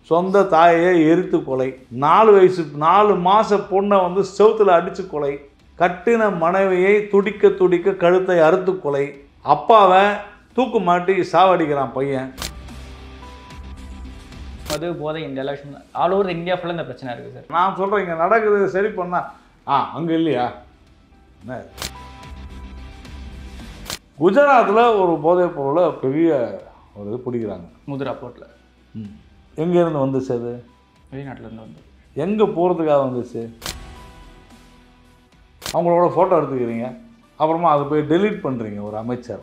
சொந்த தாயையே எரித்து கொலை நாலு வயசு நாலு மாத பொண்ணை வந்து செவுத்துல அடித்து கொலை கட்டின மனைவியை துடிக்க துடிக்க கழுத்தை அறுத்து கொலை அப்பாவை தூக்கு மாட்டி சாவடிக்கிறான் பையன் மது போதை இந்த எலெக்ஷன் ஆல் ஓவர் இந்தியா ஃபுல்லாக இந்த பிரச்சனை இருக்குது சார் நான் சொல்கிறேன் இங்கே நடக்குது சரி பண்ணா ஆ அங்கே இல்லையா என்ன குஜராத்தில் ஒரு போதைப் பொருளை பெரிய ஒரு இது பிடிக்கிறாங்க முதுரா போர்ட்டில் ம் எங்கேருந்து வந்துச்சு அது வெளிநாட்டிலேருந்து வந்து எங்கே போகிறதுக்காக வந்துச்சு அவங்களோட ஃபோட்டோ எடுத்துக்கிறீங்க அப்புறமா அதை போய் டெலீட் பண்ணுறீங்க ஒரு அமைச்சர்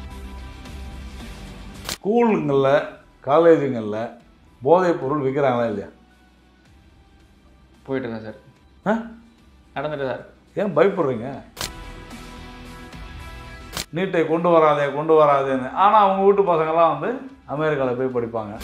ஸ்கூலுங்களில் காலேஜுங்களில் போதைப் பொருள் விற்கிறாங்களா இல்லையா போயிட்டு இருக்கேன் சார் ஆ நடந்துட்டு சார் ஏன் பயப்படுறீங்க நீட்டை கொண்டு வராதே கொண்டு வராதேன்னு ஆனால் அவங்க வீட்டு பசங்கள்லாம் வந்து அமெரிக்காவில் போய் படிப்பாங்க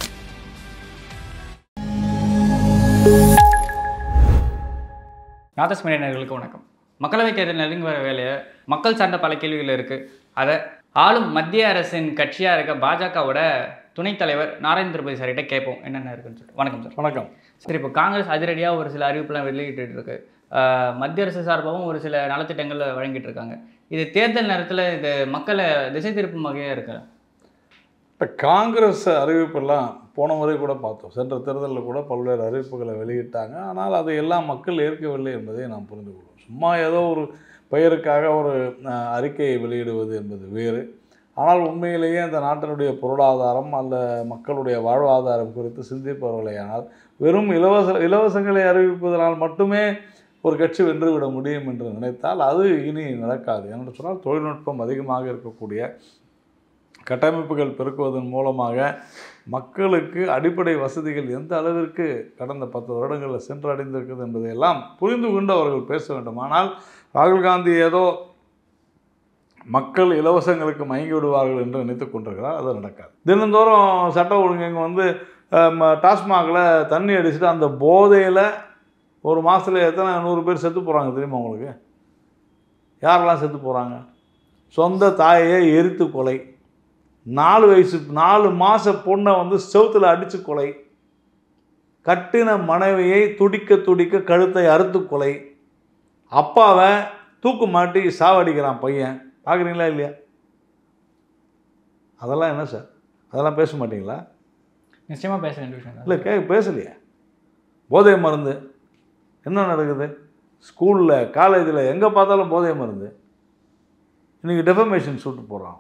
நாதஸ்மரியர்களுக்கு வணக்கம் மக்களவைத் தேர்தல் நெருங்கி வர வேலையை மக்கள் சார்ந்த பல கேள்விகள் இருக்குது அதை ஆளும் மத்திய அரசின் கட்சியாக இருக்க பாஜகவோட துணைத் தலைவர் நாராயண திருப்பதி சார்கிட்ட கேட்போம் என்னென்ன இருக்குன்னு சொல்லிட்டு வணக்கம் சார் வணக்கம் சரி இப்போ காங்கிரஸ் அதிரடியாக ஒரு சில அறிவிப்புலாம் வெளியிட்டு இருக்கு ஆஹ் மத்திய அரசு சார்பாகவும் ஒரு சில நலத்திட்டங்களை வழங்கிட்டு இருக்காங்க இது தேர்தல் நேரத்தில் இது மக்களை திசை திருப்பும் வகையாக இருக்கு இப்போ காங்கிரஸ் அறிவிப்பெல்லாம் போன முறை கூட பார்த்தோம் சென்ற தேர்தலில் கூட பல்வேறு அறிவிப்புகளை வெளியிட்டாங்க ஆனால் அதை எல்லாம் மக்கள் ஏற்கவில்லை என்பதை நாம் புரிந்து கொள்வோம் சும்மா ஏதோ ஒரு பெயருக்காக ஒரு அஹ், அறிக்கையை வெளியிடுவது என்பது வேறு ஆனால் உண்மையிலேயே இந்த நாட்டினுடைய பொருளாதாரம் அல்ல மக்களுடைய வாழ்வாதாரம் குறித்து சிந்திப்பவர்களேயானால் வெறும் இலவச இலவசங்களை அறிவிப்பதனால் மட்டுமே ஒரு கட்சி வென்றுவிட முடியும் என்று நினைத்தால் அது இனி நடக்காது என்று சொன்னால் தொழில்நுட்பம் அதிகமாக இருக்கக்கூடிய கட்டமைப்புகள் பெருக்குவதன் மூலமாக மக்களுக்கு அடிப்படை வசதிகள் எந்த அளவிற்கு கடந்த பத்து வருடங்களில் சென்றடைந்திருக்கிறது என்பதையெல்லாம் புரிந்து கொண்டு அவர்கள் பேச வேண்டும் ஆனால் ராகுல் காந்தி ஏதோ மக்கள் இலவசங்களுக்கு மயங்கி விடுவார்கள் என்று நினைத்து கொண்டிருக்கிறார் அது நடக்காது தினந்தோறும் சட்ட ஒழுங்கு இங்கே வந்து டாஸ்மாகில் தண்ணி அடிச்சுட்டு அந்த போதையில் ஒரு மாதத்தில் எத்தனை நூறு பேர் செத்து போகிறாங்க தெரியுமா உங்களுக்கு யாரெல்லாம் செத்து போகிறாங்க சொந்த தாயையே எரித்து கொலை நாலு வயசு நாலு மாத பொண்ணை வந்து செவுத்துல அடித்து கொலை கட்டின மனைவியை துடிக்க துடிக்க கழுத்தை அறுத்து கொலை அப்பாவை தூக்கு மாட்டி சாவடிக்கிறான் பையன் பார்க்குறீங்களா இல்லையா அதெல்லாம் என்ன சார் அதெல்லாம் பேச மாட்டீங்களா நிச்சயமாக பேச வேண்டிய விஷயம் இல்லை கே பேசலையே போதை மருந்து என்ன நடக்குது ஸ்கூலில் காலேஜில் எங்கே பார்த்தாலும் போதை மருந்து இன்றைக்கி டெஃபமேஷன் சூட்டு போடுறான்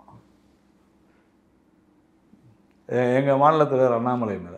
எங்கள் மாநில தலைவர் அண்ணாமலை மேலே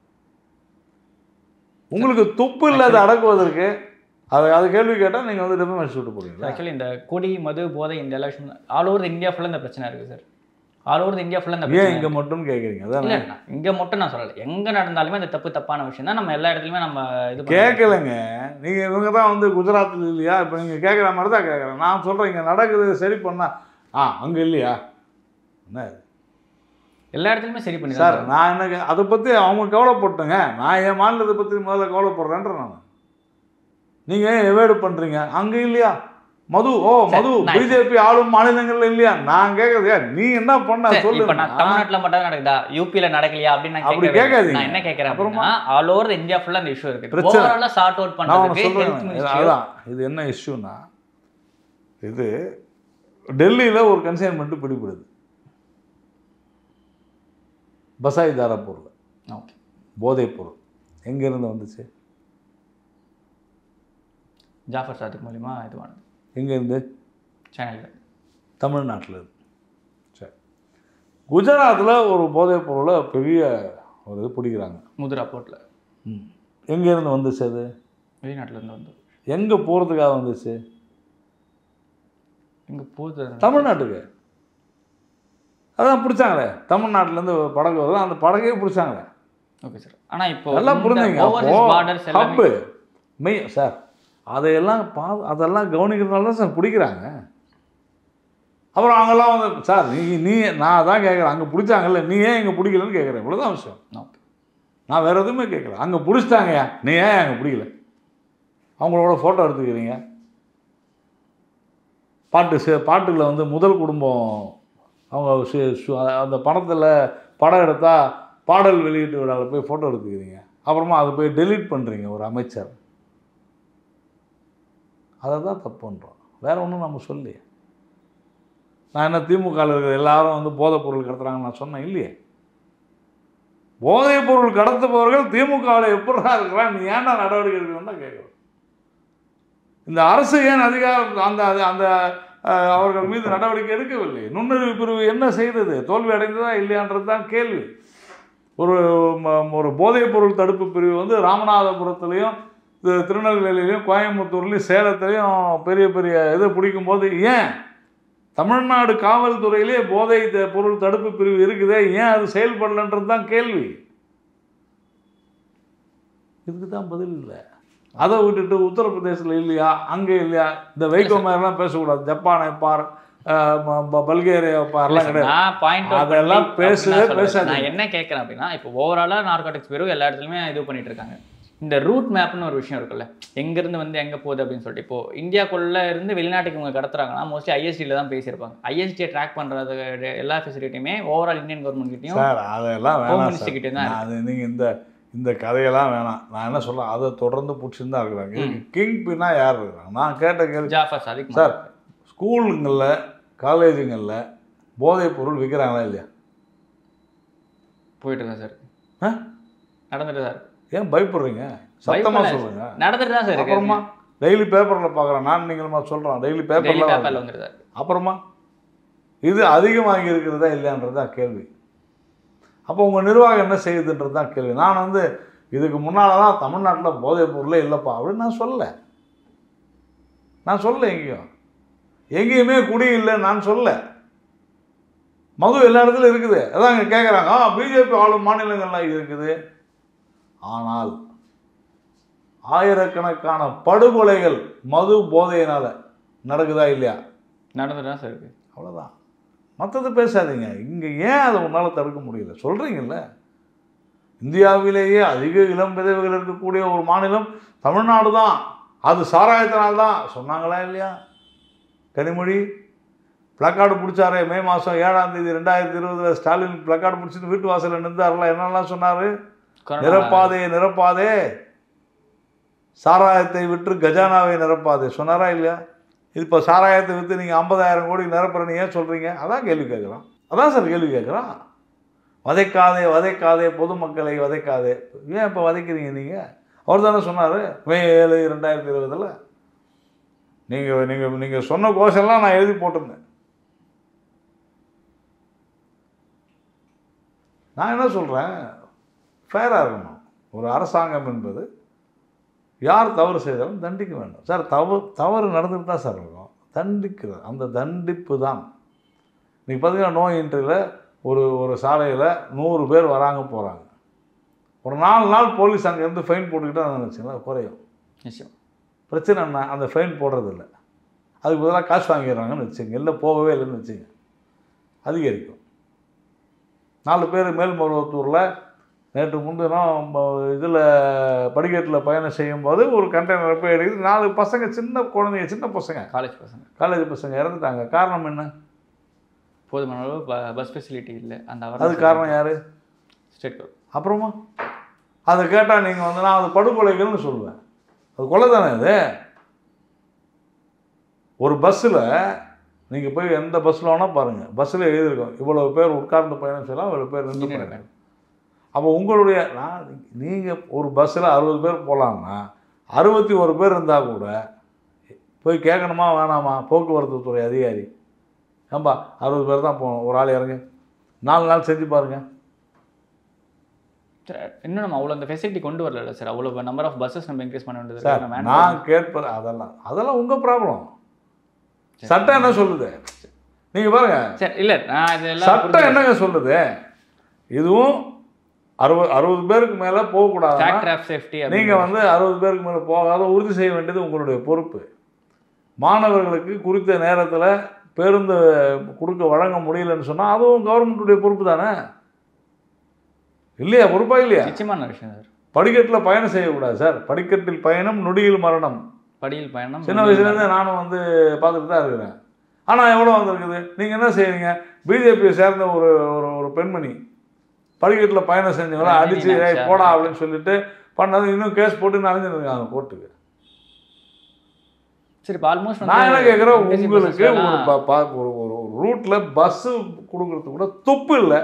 உங்களுக்கு துப்பு இல்லாத அடக்குவதற்கு அது அது கேள்வி கேட்டால் நீங்கள் வந்து டெஃபமேஷன் சூட்டு போடுவீங்களா ஆக்சுவலி இந்த கொடி மது போதை இந்த எலெக்ஷன் ஆல் ஓவர் இந்தியா ஃபுல்லாக இந்த பிரச்சனை இருக்குது சார் ஆல் ஓவர் இந்தியா ஃபுல்லாக இந்த ஏன் பிரச்சனை இங்கே மட்டும் கேட்குறீங்க அதான் இல்லை இங்கே மட்டும் நான் சொல்லலை எங்கே நடந்தாலுமே அந்த தப்பு தப்பான விஷயம் தான் நம்ம எல்லா இடத்துலையுமே நம்ம இது பண்ண- கேட்கலைங்க நீங்கள் இவங்க தான் வந்து குஜராத்தில் இல்லையா இப்போ நீங்கள் கேட்குற மாதிரி தான் கேட்குறேன் நான் சொல்கிறேன் இங்கே நடக்குது சரி பண்ணா ஆ அங்கே இல்லையா என்ன இது? எல்லா இடத்துலையுமே சரி பண்ணி சார் நான் என்ன கே- அதை பற்றி அவங்க கவலைப்பட்டுங்க நான் என் மாநிலத்தை பற்றி முதல்ல கவலைப்படுறேன்ற நான் நீங்கள் ஏன் எவேடு பண்ணுறீங்க அங்கே இல்லையா மது ஓ மது நான் பிஜேபி ஆளும் மாநிலங்கள்ல இல்லையா நான் கேட்குறது ஏன் நீ என்ன பண்ண சொல்லு இப்போ நான் தமிழ்நாட்டுல மட்டும் தான் நடக்குதா யூபியில் நடக்கலையா அப்படின்னு நான் அப்படி கேட்கவே இல்லை. கேட்காதீங்க. நான் என்ன கேட்குறேன் அப்புறமா? அப்படின்னா ஆல் ஓவர் இந்தியா ஃபுல்லாக இந்த இஷ்யூ இருக்கு பிரச்சனை. ஓவராலாக சார்ட் அவுட் நான் ஒன்று பண்ணுறதுக்கு ஹெல்த் சொல்கிறேன் மினிஸ்ட்ரி அதான் இது என்ன இஷ்யூனா இது டெல்லியில் ஒரு கன்சைன்மெண்ட்டு பிடிபடுது பசாய் தாராப்பூரில் ஓகே போதைப் பொருள் எங்கேருந்து வந்துச்சு ஜாஃபர் சாதிக் மூலிமா இதுவானது எங்கேருந்து சேனலில் தமிழ்நாட்டில் இருந்து சரி குஜராத்தில் ஒரு போதைப் பொருளை பெரிய ஒரு இது பிடிக்கிறாங்க முதுரா போர்ட்டில் ம் எங்கேருந்து வந்துச்சு அது வெளிநாட்டுல இருந்து வந்து எங்கே போகிறதுக்காக வந்துச்சு இங்கே போகுது தமிழ்நாட்டுக்கு அதான் பிடிச்சாங்களே தமிழ்நாட்டிலேருந்து படகு வருது அந்த படகையே பிடிச்சாங்களே ஓகே சார் ஆனால் இப்போ நல்லா புரிஞ்சுங்க ஓவர்சீஸ் பார்டர்ஸ் எல்லாமே ஹப்பு மெய் சார் அதையெல்லாம் பா அதெல்லாம் கவனிக்கிறதுனால தான் சார் பிடிக்கிறாங்க அப்புறம் அங்கெல்லாம் வந்து சார் நீ நீ நான் தான் கேட்குறேன் அங்கே பிடிச்சாங்கல்ல நீ ஏன் இங்கே பிடிக்கலன்னு கேட்குறேன் இவ்வளோதான் விஷயம் ஓகே நான் வேறு எதுவுமே கேட்கல அங்கே பிடிச்சிட்டாங்கய்யா நீ ஏன் அங்கே பிடிக்கல அவங்களோட ஃபோட்டோ எடுத்துக்கிறீங்க பாட்டு சே பாட்டுகளில் வந்து முதல் குடும்பம் அவங்க சு- சு- அந்த படத்தில் படம் எடுத்தால் பாடல் வெளியீட்டு விழாவில் போய் ஃபோட்டோ எடுத்துக்கிறீங்க அப்புறமா அதை போய் டெலீட் பண்ணுறீங்க ஒரு அமைச்சர் அதை தான் தப்பு பண்ணுறோம் வேற ஒன்றும் நம்ம சொல்லி நான் என்ன திமுகவில் இருக்கிற எல்லாரும் வந்து போதைப் பொருள் கடத்துறாங்கன்னு நான் சொன்னேன் இல்லையே போதைப் பொருள் கடத்துபவர்கள் திமுகவில் எப்படா இருக்கிறான் நீ ஏன்டா நடவடிக்கை எடுக்கணும்னு தான் கேட்குறோம் இந்த அரசு ஏன் அதிகாரம் அந்த அது- அந்த அஹ், அவர்கள் மீது நடவடிக்கை எடுக்கவில்லை நுண்ணறிவு பிரிவு என்ன செய்தது தோல்வி அடைந்ததா இல்லையான்றது தான் கேள்வி ஒரு ம- ஒரு போதைப் பொருள் தடுப்பு பிரிவு வந்து ராமநாதபுரத்துலேயும் தி- திருநெல்வேலியிலையும் கோயம்புத்தூர்லேயும் சேலத்துலேயும் பெரிய பெரிய இதை பிடிக்கும்போது ஏன் தமிழ்நாடு காவல்துறையிலே போதை த- பொருள் தடுப்பு பிரிவு இருக்குதே ஏன் அது செயல்படலன்றது தான் கேள்வி இதுக்கு தான் பதில் இல்லை அதை விட்டுட்டு உத்தரப்பிரதேசத்தில் இல்லையா அங்கே இல்லையா இந்த வைகோ மாதிரிலாம் பேசக்கூடாது ஜப்பானை பார் அஹ், ப- ப- பல்கேரியா பார்லாம் கிடையாது நான் பாயிண்ட் அதெல்லாம் பேசவே பேசாதீங்க. நான் என்ன கேட்குறேன் அப்படின்னா இப்போ ஓவராலாக நார்காட்டிக்ஸ் பிரிவு எல்லா இடத்துலையுமே இது பண்ணிட்டு இருக்காங்க இந்த ரூட் மேப்னு ஒரு விஷயம் இருக்குல்ல எங்கேருந்து வந்து எங்கே போகுது அப்படின்னு சொல்லிட்டு இப்போ இந்தியாக்குள்ளே இருந்து வெளிநாட்டுக்கு இவங்க கடத்துறாங்கன்னா மோஸ்ட்லி ஐஎஸ்டியில் தான் பேசியிருப்பாங்க ஐஎஸ்டியை ட்ராக் பண்ணுறது எல்லா ஃபெசிலிட்டியுமே ஓவரால் இந்தியன் கவர்மெண்ட் கிட்டயும் சார் அதெல்லாம் ஹோம் வேணாம் மினிஸ்டர் சார் கிட்டே தான் நான் அது நீங்கள் இந்த இந்த கதையெல்லாம் வேணாம் நான் என்ன சொல்ல அதை தொடர்ந்து பிடிச்சிருந்தா இருக்கிறாங்க ம். கிங் பின்னா யார் இருக்கிறாங்க நான் கேட்ட கேள்வி ஜாஃபர் சாதிக் சார் ஸ்கூலுங்களில் காலேஜுங்களில் போதைப் பொருள் விற்கிறாங்களா இல்லையா போயிட்டு இருக்கேன் சார் ஆ? நடந்துட்டு தான் இருக்கு ஏன் பயப்படுறீங்க சத்தமாக பயப்படல. சொல்லுங்க நடந்துட்டு தான் சார் இருக்கு அப்புறமா டெய்லி பேப்பரில் பார்க்குறேன் நான் நீங்களுமா சொல்கிறோம் டெய்லி டெய்லி பேப்பரில் பேப்பரில் வந்துருது அப்புறமா இது அதிகமாகி இருக்கிறதா இல்லையான்றது தான் கேள்வி அப்போ உங்கள் நிர்வாகம் என்ன செய்யுதுன்றது தான் கேள்வி நான் வந்து இதுக்கு முன்னால் தான் தமிழ்நாட்டில் போதைப் பொருளே இல்லைப்பா அப்படின்னு நான் சொல்லலை நான் சொல்லலை எங்கேயும் எங்கேயுமே குடி இல்லை நான் சொல்ல மது எல்லா இடத்துலையும் இருக்குது அதான் இங்கே கேட்குறாங்க ஆ பிஜேபி ஆளும் மாநிலங்கள்லாம் இருக்குது ஆனால் ஆயிரக்கணக்கான படுகொலைகள் மது போதையினால் நடக்குதா இல்லையா நடந்துட்டு தான் சார் இருக்கு அவ்வளோதான் மற்றது பேசாதீங்க இங்கே ஏன் அதை உன்னால் தடுக்க முடியல சொல்கிறீங்கல்ல இந்தியாவிலேயே அதிக இளம் விதவைகள் இருக்கக்கூடிய ஒரு மாநிலம் தமிழ்நாடு தான் அது சாராயத்தினால் தான் சொன்னாங்களா இல்லையா கனிமொழி பிளக்கார்டு பிடிச்சாரே மே மாதம் ஏழாம் தேதி ரெண்டாயிரத்தி இருபதுல ஸ்டாலின் பிளக்கார்டு பிடிச்சிட்டு வீட்டு வாசலில் நின்றார்ல என்னெல்லாம் சொன்னார் கொரோனா நிரப்பாதே நிரப்பாதே சாராயத்தை விற்று கஜானாவை நிரப்பாதே சொன்னாரா இல்லையா இது இப்போ சாராயத்தை விற்று நீங்கள் ஐம்பதாயிரம் கோடி நிரப்புறேன்னு ஏன் சொல்கிறீங்க அதான் கேள்வி கேட்குறான் அதான் சார் கேள்வி கேட்குறான் வதைக்காதே வதைக்காதே பொதுமக்களை வதைக்காதே ஏன் இப்போ வதைக்கிறீங்க நீங்கள் அவர் தானே சொன்னார் மே ஏழு ரெண்டாயிரத்தி இருபதில் நீங்கள் நீங்கள் நீங்கள் சொன்ன கோஷம்லாம் நான் எழுதி போட்டிருந்தேன் நான் என்ன சொல்கிறேன் ஃபேராக இருக்கணும் ஒரு அரசாங்கம் என்பது யார் தவறு செய்தாலும் தண்டிக்க வேண்டும் சார் தவறு தவறு நடந்துட்டு தான் சார் இருக்கும் தண்டிக்கிறது அந்த தண்டிப்பு தான் இன்றைக்கி பார்த்தீங்கன்னா நோய் இன்றில் ஒரு ஒரு சாலையில் நூறு பேர் வராங்க போகிறாங்க ஒரு நாலு நாள் போலீஸ் அங்கேருந்து ஃபைன் போட்டுக்கிட்டா நினச்சிங்களா குறையும் நிச்சயம் பிரச்சனை என்ன அந்த ஃபைன் போடுறதில்ல அதுக்கு பதிலாக காசு வாங்கிடுறாங்கன்னு வச்சுங்க இல்லை போகவே இல்லைன்னு வச்சுங்க அதிகரிக்கும் நாலு பேர் மேல்மருவத்தூரில் நேற்று முன்தினம் இதில் படிக்கட்டில் பயணம் செய்யும்போது ஒரு கண்டெய்னர் போய் எடுக்குது நாலு பசங்க சின்ன குழந்தைங்க சின்ன பசங்க காலேஜ் பசங்க காலேஜ் பசங்க இறந்துட்டாங்க காரணம் என்ன போதுமான அளவு பஸ் ஃபெசிலிட்டி இல்லை அந்த அது காரணம் யார் ஸ்டேட் அப்புறமா அதை கேட்டால் நீங்கள் வந்து நான் அது படுகொலைகள்னு சொல்லுவேன் அது கொலை தானே அது ஒரு பஸ்ஸில் நீங்கள் போய் எந்த பஸ்ஸில் வேணால் பாருங்கள் பஸ்ஸில் எழுதியிருக்கோம் இவ்வளோ பேர் உட்கார்ந்து பயணம் செய்யலாம் இவ்வளோ பேர் நின்று பயணம் செய்யலாம். அப்போ உங்களுடைய நான் நீங்கள் ஒரு பஸ்ஸில் அறுபது பேர் போகலான்னா அறுபத்தி ஒரு பேர் இருந்தால் கூட போய் கேட்கணுமா வேணாமா போக்குவரத்து துறை அதிகாரி ஏம்பா அறுபது பேர் தான் போகணும் ஒரு ஆள் இறங்க நாலு நாள் செஞ்சு பாருங்கள் இன்னும் நம்ம அவ்வளோ அந்த ஃபெசிலிட்டி கொண்டு வரல சார் அவ்வளோ நம்பர் ஆஃப் பஸ்ஸஸ் நம்ம இன்க்ரீஸ் பண்ண வேண்டியது சார் இருக்கு. நம்ம நான் கேட்பது அதெல்லாம் அதெல்லாம் உங்கள் ப்ராப்ளம் சட்டம் என்ன சொல்லுது நீங்கள் பாருங்க சார் இல்லை நான் இதெல்லாம் சட்டம் என்னங்க சொல்லுது இதுவும் அறுபது அறுபது பேருக்கு மேலே போகக்கூடாது ஃபேக்டர் ஆஃப் சேஃப்டி நீங்கள் வந்து அறுபது பேருக்கு மேலே போகாத உறுதி செய்ய வேண்டியது உங்களுடைய பொறுப்பு மாணவர்களுக்கு குறித்த நேரத்தில் பேருந்து கொடுக்க வழங்க முடியலன்னு சொன்னால் அதுவும் கவர்மெண்ட்டுடைய பொறுப்பு தானே இல்லையா பொறுப்பா இல்லையா நிச்சயமான விஷயம் சார் படிக்கட்டில் பயணம் செய்யக்கூடாது சார் படிக்கட்டில் பயணம் நொடியில் மரணம் படியில் பயணம் சின்ன வயசுலேருந்தே நானும் வந்து பார்த்துட்டு தான் இருக்கிறேன் ஆனால் எவ்வளோ வந்திருக்குது நீங்கள் என்ன செய்றீங்க பிஜேபியை சேர்ந்த ஒரு ஒரு ஒரு பெண்மணி படிக்கட்டில் பயணம் செஞ்சவங்கள ரஜினி அடிச்சு "ஏய், நடிச்சா. போடா அப்படின்னு சொல்லிட்டு பண்ணது இன்னும் கேஸ் போட்டு நடந்துருக்காங்க கோர்ட்டுக்கு சரி இப்போ ஆல்மோஸ்ட் நான் என்ன கேட்குறேன் உங்களுக்கு ஒரு ப- ப- ஒரு ஒரு ரூட்டில் பஸ்ஸு கொடுக்கறதுக்கு கூட துப்பு இல்லை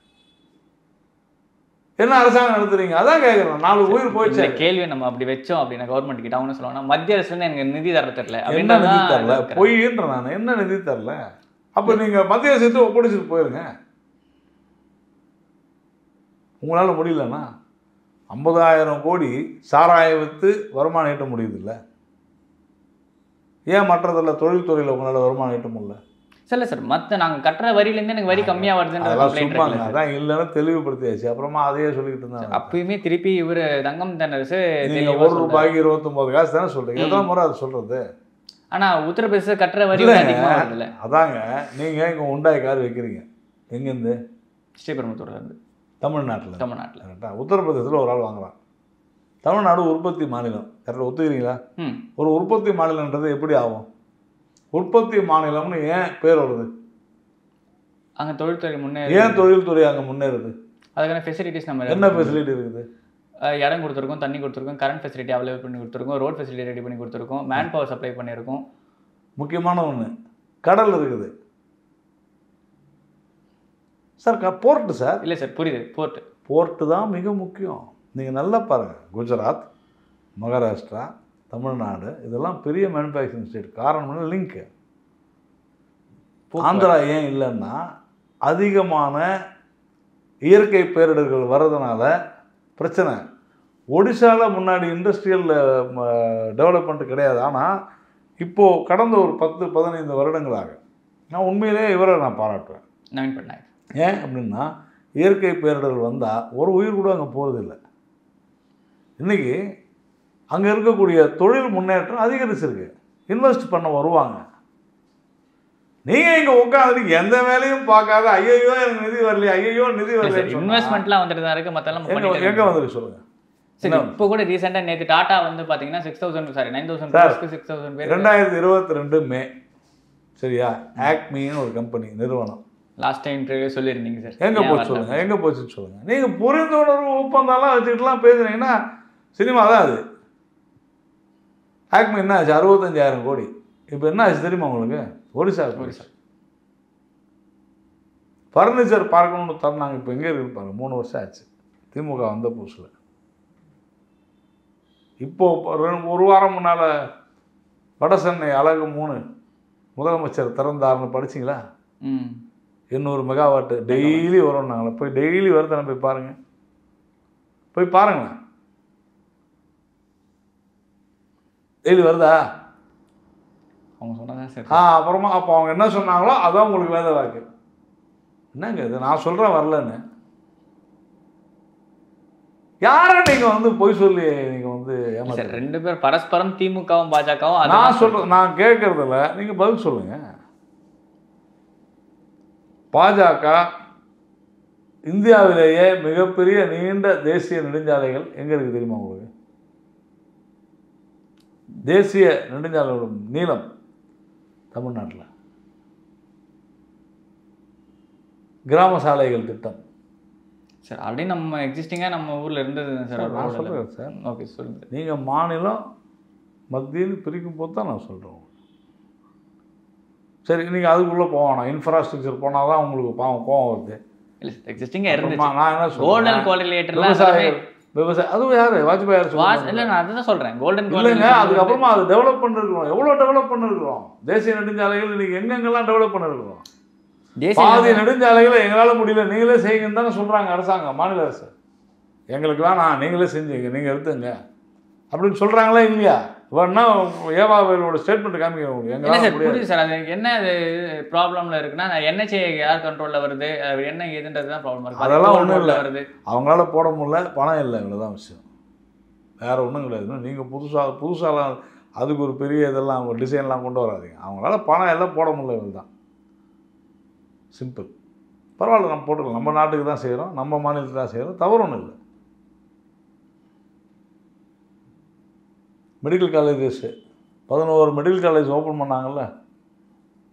என்ன அரசாங்கம் நடத்துறீங்க அதான் கேட்குறேன் நாலு உயிர் போயிடுச்சு இந்த கேள்வியை நம்ம அப்படி வச்சோம் அப்படின்னா கவர்மெண்ட் கிட்ட அவங்க சொல்லுவாங்க மத்திய அரசு வந்து எனக்கு நிதி தர தெரியல என்ன அப்படின்றதான் நிதி தரல இருக்கிறேன். பொய்ன்ற நான் என்ன நிதி தரல அப்போ நீங்கள் மத்திய அரசு ஒப்படைச்சிட்டு போயிருங்க உங்களால் முடியலன்னா ஐம்பதாயிரம் கோடி சாராயம் விற்று வருமானம் ஈட்ட முடியுதுல்ல ஏன் மற்றதில் தொழில்துறையில் உங்களால் வருமானம் ஈட்ட முடியல இல்ல சார் மத்த நாங்க கட்டுற வரியில இருந்து எனக்கு வரி கம்மியா வருதுன்ற அதெல்லாம் complaint சும்மாங்க இருக்குல்ல சார். அதான் இல்லைன்னு தெளிவுபடுத்தியாச்சு அப்புறமா அதையே சொல்லிக்கிட்டு இருந்தாங்க அப்பயுமே திருப்பி இவரு தங்கம் தென்னரசு நீங்க தெளிவா ஒரு சொல்றாரு. ரூபாய்க்கு இருபத்தொன்பது காசு தானே சொல்றீங்க எத்தனை முறை அது சொல்றது ஆனா உத்தரப்பிரதேச கட்டுற வரி இல்லைங்க. வந்து அதிகமா வருதுல்ல அதாங்க நீங்க இங்க உண்டாய் கார் வைக்கிறீங்க எங்கேருந்து ஸ்ரீபெரும்புத்தூர்ல இருந்து தமிழ்நாட்டில் தமிழ்நாட்டுல கரெக்டா உத்தரப்பிரதேசத்தில் ஒரு ஆள் வாங்குறான் தமிழ்நாடு உற்பத்தி மாநிலம் கரெக்டாக ஒத்துக்கிறீங்களா ம் ஒரு உற்பத்தி மாநிலன்றது எப்படி ஆகும் உற்பத்தி மாநிலம்னு ஏன் பேர் வருது அங்க தொழில்துறை முன்னே ஏன் தொழில்துறை அங்கே முன்னேறுது அதுக்கான ஃபெசிலிட்டிஸ் நம்ம என்ன ஃபெசிலிட்டி இருக்குது அஹ் இடம் கொடுத்துருக்கோம் தண்ணி கொடுத்துருக்கோம் கரண்ட் ஃபெசிலிட்டி அவைலபிள் பண்ணி கொடுத்துருக்கோம் ரோட் ஃபெசிலிட்டி ரெடி பண்ணி கொடுத்துருக்கோம் மேன் பவர் சப்ளை பண்ணியிருக்கோம் முக்கியமான ஒன்று கடல் இருக்குது சார் க போர்ட்டு சார் இல்ல சார் புரியுது போர்ட் போர்ட்டு தான் மிக முக்கியம் நீங்கள் நல்லா பாருங்கள் குஜராத் மகாராஷ்டிரா தமிழ்நாடு இதெல்லாம் பெரிய மேனுஃபேக்சரிங் ஸ்டேட் காரணம் லிங்க்கு ஆந்திரா ஏன் இல்லைன்னா அதிகமான இயற்கை பேரிடர்கள் வர்றதுனால பிரச்சனை ஒடிசாவில் முன்னாடி இண்டஸ்ட்ரியல் டெவலப்மெண்ட் கிடையாது ஆனால் இப்போது கடந்த ஒரு பத்து பதினைந்து வருடங்களாக நான் உண்மையிலேயே இவரை நான் பாராட்டுவேன் நவீன் பட்நாயக் ஏன் அப்படின்னா இயற்கை பேரிடர்கள் வந்தால் ஒரு உயிர் கூட அங்கே போகிறதில்ல இன்றைக்கி அங்கே இருக்கக்கூடிய தொழில் முன்னேற்றம் அதிகரிச்சிருக்கு இன்வெஸ்ட் பண்ண வருவாங்க நீங்கள் இங்கே உட்காந்துட்டு எந்த வேலையும் பார்க்காத ஐயோ எனக்கு நிதி வரலையே ஐயோ நிதி வரலையே இன்வெஸ்ட்மெண்ட்லாம் வந்துட்டு தான் இருக்கு மத்தெல்லாம் நம்ம எங்கே பண்ணிட்டு எங்கே இருக்கோம். வந்துருக்கு சொல்லுங்கள் சரி இப்போ கூட ரீசெண்டா நேத்து டாடா வந்து பாத்தீங்கன்னா six thousand sorry nine thousand Sir, six thousand பேர் ரெண்டாயிரத்தி இருபத்தி ரெண்டு மே சரியா ஆக்மின்னு ஒரு கம்பெனி நிறுவனம் லாஸ்ட் டைம் இன்டர்வியூ சொல்லியிருந்தீங்க சார் எங்கே ஏன் போச்சு வரல? சொல்லுங்கள் எங்கே போச்சுன்னு சொல்லுங்கள் நீங்கள் புரிந்துணர்வு ஒப்பந்தம்லாம் வச்சுக்கிட்டுலாம் பேசுனீங்கன்னா சினிமா தான் அது ஆக்மி என்ன ஆச்சு அறுபத்தஞ்சாயிரம் கோடி இப்போ என்ன ஆச்சு தெரியுமா உங்களுக்கு ஒரிசா ஒரிசா ஃபர்னிச்சர் பார்க்கணும்னு தந்தாங்க இப்போ எங்கே இருக்கு பாருங்க மூணு வருஷம் ஆச்சு திமுக வந்த புதுசில் இப்போ ரெண்டு- ஒரு வாரம் முன்னால் வடசென்னை அழகு மூணு முதலமைச்சர் திறந்தார்னு படிச்சீங்களா ம் எண்ணூறு மெகாவாட்டு டெய்லி வரும் நாங்களே போய் டெய்லி வருதானே போய் பாருங்க போய் பாருங்களேன் டெய்லி வருதா அவங்க சொன்னதான் சார் ஆ அப்புறமா அப்போ அவங்க என்ன சொன்னாங்களோ அதான் உங்களுக்கு வேத வாக்கு என்னங்க இது நான் சொல்கிறேன் வரலன்னு யாரை நீங்கள் வந்து பொய் சொல்லி நீங்கள் வந்து ஏமாத்த சார் ரெண்டு பேர் பரஸ்பரம் திமுகவும் பாஜகவும் நான் சொல்கிறேன் நான் கேட்குறதில்ல நீங்கள் பதில் சொல்லுங்கள் பாஜக இந்தியாவிலேயே மிகப்பெரிய நீண்ட தேசிய நெடுஞ்சாலைகள் எங்கே இருக்குது தெரியுமா உங்களுக்கு தேசிய நெடுஞ்சாலையோட நீளம் தமிழ்நாட்டில் கிராம சாலைகள் திட்டம் சார் ஆல்ரெடி நம்ம எக்ஸிஸ்டிங்கா நம்ம ஊர்ல இருந்தது தான் சார் சார், நான் சொல்கிறேன் சார் ஓகே சொல்லுங்க நீங்கள் மாநிலம் மத்தியில் பிரிக்கும் போது தான் நான் சொல்கிறேன் சரி நீங்கள் அதுக்குள்ளே போகணும் இன்ஃப்ராஸ்ட்ரக்சர் போனால் தான் உங்களுக்கு பாவம் கோவம் வருது இல்ல சார் எக்ஸிஸ்டிங்கா இருந்துச்சு அப்புறமா நான் என்ன கோல்டன் சொல்றேன் கோஆர்டினேட்டர்லாம் விவசாய விவசாய அதுவும் யாரு வாஜ்பாய் யார் வாஸ் சொல்லுங்க இல்ல நான் அதுதான் சொல்றேன் கோல்டன் இல்லைங்க அதுக்கப்புறமா அது டெவலப் பண்ணிருக்கிறோம் எவ்வளோ டெவலப் பண்ணிருக்கிறோம் தேசிய நெடுஞ்சாலைகள் இன்னைக்கு எங்கெங்கெல்லாம் டெவலப் பண்ணிருக்கிறோம் பாதி தேசிய நெடுஞ்சாலைகளை எங்களால் முடியல நீங்களே செய்யுங்கன்னு தானே சொல்கிறாங்க அரசாங்கம் மாநில அரசு எங்களுக்கு வேணாம் நீங்களே செஞ்சுங்க நீங்கள் எடுத்துங்க அப்படின்னு சொல்கிறாங்களா இல்லையா வேணா ஏவாவேலோட ஸ்டேட்மெண்ட் காமிக்கிறேன் உங்களுக்கு இல்ல எங்களால் சார் முடியாது புரியுது சார் அது என்ன அது ப்ராப்ளம்ல இருக்குன்னா என்ஹெச்ஏ யார் கண்ட்ரோல்ல வருது அது என்ன ஏதுன்றது தான் ப்ராப்ளம் இருக்கு அதெல்லாம் அது ஒண்ணும் control ல இல்ல. வருது அவங்களால போட முடியல பணம் இல்லை இவ்வளோதான் விஷயம் வேற ஒன்றும் கிடையாது நீங்கள் புதுசாக புதுசாலாம் அதுக்கு ஒரு பெரிய இதெல்லாம் அவங்க டிசைன்லாம் கொண்டு வராதீங்க அவங்களால பணம் எல்லாம் போட முடியல இவ்வளோ தான் சிம்பிள் பரவாயில்ல நம்ம போட்டுக்கலாம் நம்ம நாட்டுக்கு தான் செய்கிறோம் நம்ம மாநிலத்துக்கு தான் செய்கிறோம் தவறு ஒன்றும் இல்லை மெடிக்கல் காலேஜஸ் பதினோரு மெடிக்கல் காலேஜ் ஓப்பன் பண்ணாங்கல்ல